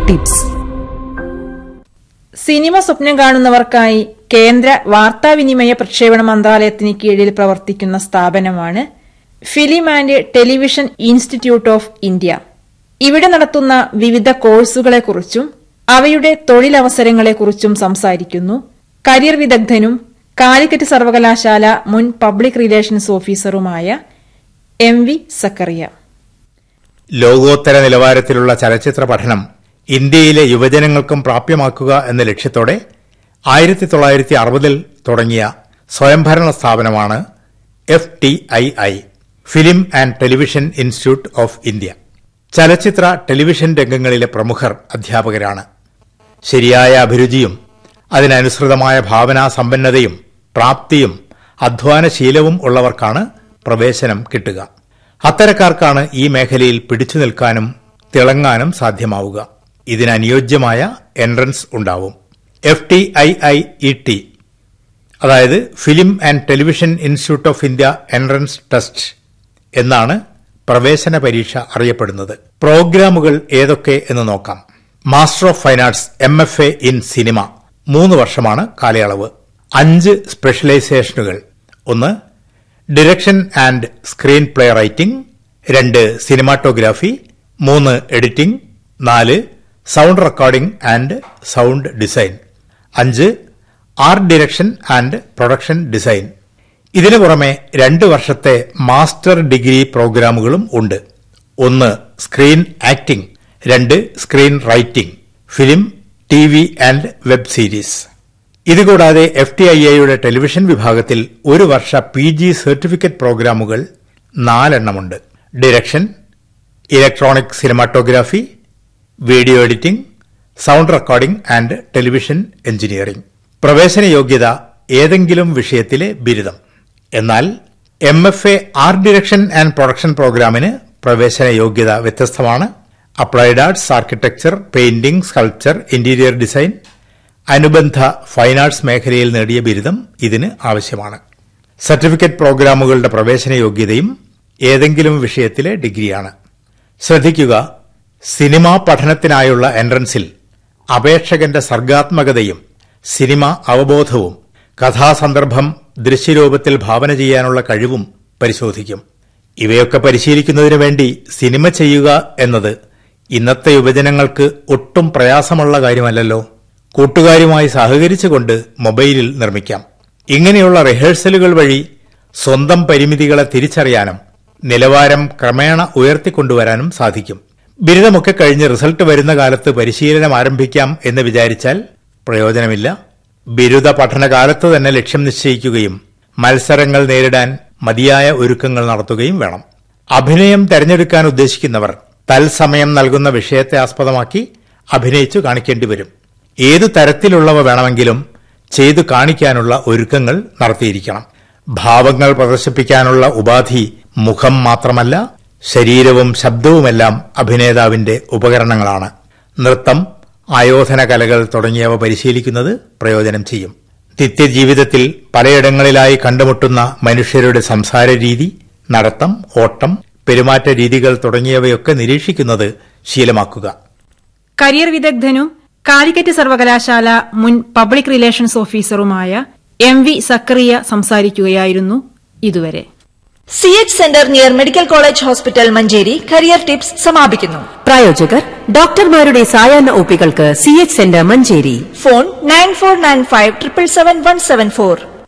tips cinema സ്വപ്നം കാണുന്നവർക്കായി കേന്ദ്ര വാർത്താവിനിമയ പ്രക്ഷേപണ മന്ത്രാലയത്തിന് കീഴിൽ പ്രവർത്തിക്കുന്ന സ്ഥാപനമാണ് film and television institute of India ഇവിടെ നടത്തുന്ന വിവിധ കോഴ്സുകളെക്കുറിച്ചും അവയുടെ തൊഴിലവസരങ്ങളെക്കുറിച്ചും സംസാരിക്കുന്നു കരിയർ വിദഗ്ധനും കാലിക്കറ്റ് സർവകലാശാല മുൻ പബ്ലിക് റിലേഷൻസ് ഓഫീസറുമായ എം വി സക്കറിയ ലോകോത്തര നിലവാരത്തിലുള്ള ചലച്ചിത്ര പഠനം ഇന്ത്യയിലെ യുവജനങ്ങൾക്കും പ്രാപ്യമാക്കുക എന്ന ലക്ഷ്യത്തോടെ ആയിരത്തി തൊള്ളായിരത്തി അറുപതിൽ തുടങ്ങിയ സ്വയംഭരണ സ്ഥാപനമാണ് F T I I film and television institute of India ചലച്ചിത്ര ടെലിവിഷൻ രംഗങ്ങളിലെ പ്രമുഖർ അധ്യാപകരാണ് ശരിയായ അഭിരുചിയും അതിനനുസൃതമായ ഭാവനാ സമ്പന്നതയും പ്രാപ്തിയും അധ്വാനശീലവും ഉള്ളവർക്കാണ് പ്രവേശനം കിട്ടുക അത്തരക്കാർക്കാണ് ഈ മേഖലയിൽ പിടിച്ചു നിൽക്കാനും തിളങ്ങാനും സാധ്യമാവുക ഇതിനനുയോജ്യമായ എൻട്രൻസ് ഉണ്ടാവും F T I I E T അതായത് film and television institute of India entrance test എന്നാണ് പ്രവേശന പരീക്ഷ അറിയപ്പെടുന്നത് പ്രോഗ്രാമുകൾ ഏതൊക്കെ എന്ന് നോക്കാം master of fine arts M F A in cinema മൂന്ന് വർഷമാണ് കാലയളവ് അഞ്ച് സ്പെഷ്യലൈസേഷനുകൾ ഒന്ന് direction and screen play writing രണ്ട് സിനിമാറ്റോഗ്രാഫി മൂന്ന് എഡിറ്റിംഗ് നാല് sound recording and sound design അഞ്ച് art direction and production design ഇതിനു പുറമെ രണ്ട് വർഷത്തെ മാസ്റ്റർ ഡിഗ്രി പ്രോഗ്രാമുകളും ഉണ്ട് ഒന്ന് സ്ക്രീൻ ആക്ടിംഗ് രണ്ട് screen writing film T V and web series ഇതുകൂടാതെ എഫ് ടി ഐ എയുടെ ടെലിവിഷൻ വിഭാഗത്തിൽ ഒരു വർഷ പി ജി സർട്ടിഫിക്കറ്റ് പ്രോഗ്രാമുകൾ നാലെണ്ണമുണ്ട് direction electronic cinematography video editing sound recording and television engineering പ്രവേശന യോഗ്യത ഏതെങ്കിലും വിഷയത്തിലെ ബിരുദം എന്നാൽ M F A art direction and production പ്രോഗ്രാമിന് പ്രവേശന യോഗ്യത വ്യത്യസ്തമാണ് applied arts architecture painting sculpture interior design അനുബന്ധ ഫൈൻ ആർട്സ് മേഖലയിൽ നേടിയ ബിരുദം ഇതിന് ആവശ്യമാണ് സർട്ടിഫിക്കറ്റ് പ്രോഗ്രാമുകളുടെ പ്രവേശന യോഗ്യതയും ഏതെങ്കിലും വിഷയത്തിലെ ഡിഗ്രിയാണ് ശ്രദ്ധിക്കുക സിനിമാ പഠനത്തിനായുള്ള എൻട്രൻസിൽ അപേക്ഷകന്റെ സർഗാത്മകതയും സിനിമ അവബോധവും കഥാസന്ദർഭം ദൃശ്യരൂപത്തിൽ ഭാവന ചെയ്യാനുള്ള കഴിവും പരിശോധിക്കും ഇവയൊക്കെ പരിശീലിക്കുന്നതിനു വേണ്ടി സിനിമ ചെയ്യുക എന്നത് ഇന്നത്തെ യുവജനങ്ങൾക്ക് ഒട്ടും പ്രയാസമുള്ള കാര്യമല്ലല്ലോ കൂട്ടുകാരുമായി സഹകരിച്ചുകൊണ്ട് മൊബൈലിൽ നിർമ്മിക്കാം ഇങ്ങനെയുള്ള റിഹേഴ്സലുകൾ വഴി സ്വന്തം പരിമിതികളെ തിരിച്ചറിയാനും നിലവാരം ക്രമേണ ഉയർത്തിക്കൊണ്ടുവരാനും സാധിക്കും ബിരുദമൊക്കെ കഴിഞ്ഞ് റിസൾട്ട് വരുന്ന കാലത്ത് പരിശീലനം ആരംഭിക്കാം എന്ന് വിചാരിച്ചാൽ പ്രയോജനമില്ല ബിരുദ പഠനകാലത്ത് തന്നെ ലക്ഷ്യം നിശ്ചയിക്കുകയും മത്സരങ്ങൾ നേരിടാൻ മതിയായ ഒരുക്കങ്ങൾ നടത്തുകയും വേണം അഭിനയം തെരഞ്ഞെടുക്കാൻ ഉദ്ദേശിക്കുന്നവർ തത്സമയം നൽകുന്ന വിഷയത്തെ ആസ്പദമാക്കി അഭിനയിച്ചു കാണിക്കേണ്ടി വരും ഏതു തരത്തിലുള്ളവ വേണമെങ്കിലും ചെയ്തു കാണിക്കാനുള്ള ഒരുക്കങ്ങൾ നടത്തിയിരിക്കണം ഭാവങ്ങൾ പ്രദർശിപ്പിക്കാനുള്ള ഉപാധി മുഖം മാത്രമല്ല ശരീരവും ശബ്ദവുമെല്ലാം അഭിനേതാവിന്റെ ഉപകരണങ്ങളാണ് നൃത്തം ആയോധന കലകൾ തുടങ്ങിയവ പരിശീലിക്കുന്നത് പ്രയോജനം ചെയ്യും നിത്യജീവിതത്തിൽ പലയിടങ്ങളിലായി കണ്ടുമുട്ടുന്ന മനുഷ്യരുടെ സംസാര രീതി നടത്തം ഓട്ടം പെരുമാറ്റ രീതികൾ തുടങ്ങിയവയൊക്കെ നിരീക്ഷിക്കുന്നത് ശീലമാക്കുക കരിയർ വിദഗ്ധനും കാലിക്കറ്റ് സർവകലാശാല മുൻ പബ്ലിക് റിലേഷൻസ് ഓഫീസറുമായ എം വി സക്കറിയ സംസാരിക്കുകയായിരുന്നു ഇതുവരെ C H centre near medical college hospital Manjeri career tips സമാപിക്കുന്നു പ്രായോജകർ ഡോക്ടർമാരുടെ സായാഹ്ന ഒപ്പികൾക്ക് C H centre Manjeri phone nine four nine five triple seven one seven four